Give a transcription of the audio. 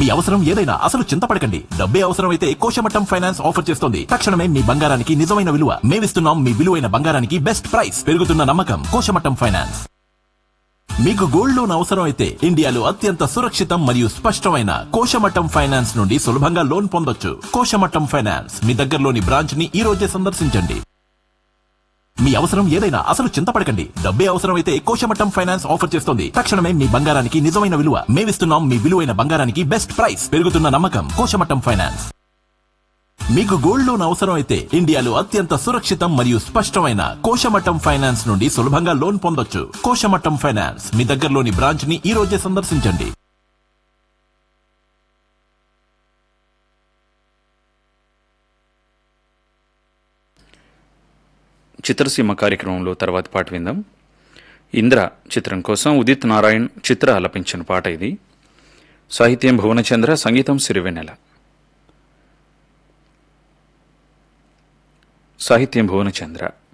మీ అవసరం ఏదైనా అసలు చింతపడకండి డబ్బే అవసరమైతే కోశమట్టం ఫైనాన్స్ ఆఫర్ చేస్తోంది తక్షణమే మీ బంగారానికి నిజమైన విలువ మేమిస్తున్నాం మీ విలువైన బంగారానికి బెస్ట్ ప్రైస్ పెరుగుతున్న నమ్మకం కోశమట్టం ఫైనాన్స్ మీకు గోల్డ్ లోన్ అవసరం అయితే ఇండియాలో అత్యంత సురక్షితం మరియు స్పష్టమైన కోశమట్టం ఫైనాన్స్ నుండి సులభంగా లోన్ పొందొచ్చు కోశమట్టం ఫైనాన్స్ మీ దగ్గరలోని బ్రాంచ్ ని ఈ రోజే సందర్శించండి మీ అవసరం ఏదైనా అసలు చింతపడకండి డబ్బే అవసరమైతే కోశమట్టం ఫైనాన్స్ ఆఫర్ చేస్తోంది తక్షణమే మీ బంగారానికి నిజమైన విలువ మేమిస్తున్నాం మీ విలువైన బంగారానికి బెస్ట్ ప్రైస్ పెరుగుతున్న నమ్మకం కోశమట్టం ఫైనాన్స్ మీకు గోల్డ్ లోన్ అవసరం అయితే ఇండియాలో అత్యంత సురక్షితం మరియు స్పష్టమైన కోశమట్టం ఫైనాన్స్ నుండి సులభంగా లోన్ పొందొచ్చు కోశమట్టం ఫైనాన్స్ మీ దగ్గరలోని బ్రాంచ్ ని ఈ రోజే సందర్శించండి చిత్రసీమ కార్యక్రమంలో తర్వాత పాట విందాం ఇంద్ర చిత్రం కోసం ఉదిత్ నారాయణ్ చిత్ర ఆలపించిన పాట ఇది సాహిత్యం భువనచంద్ర సంగీతం సిరివెన్నెల సాహిత్యం భువనచంద్ర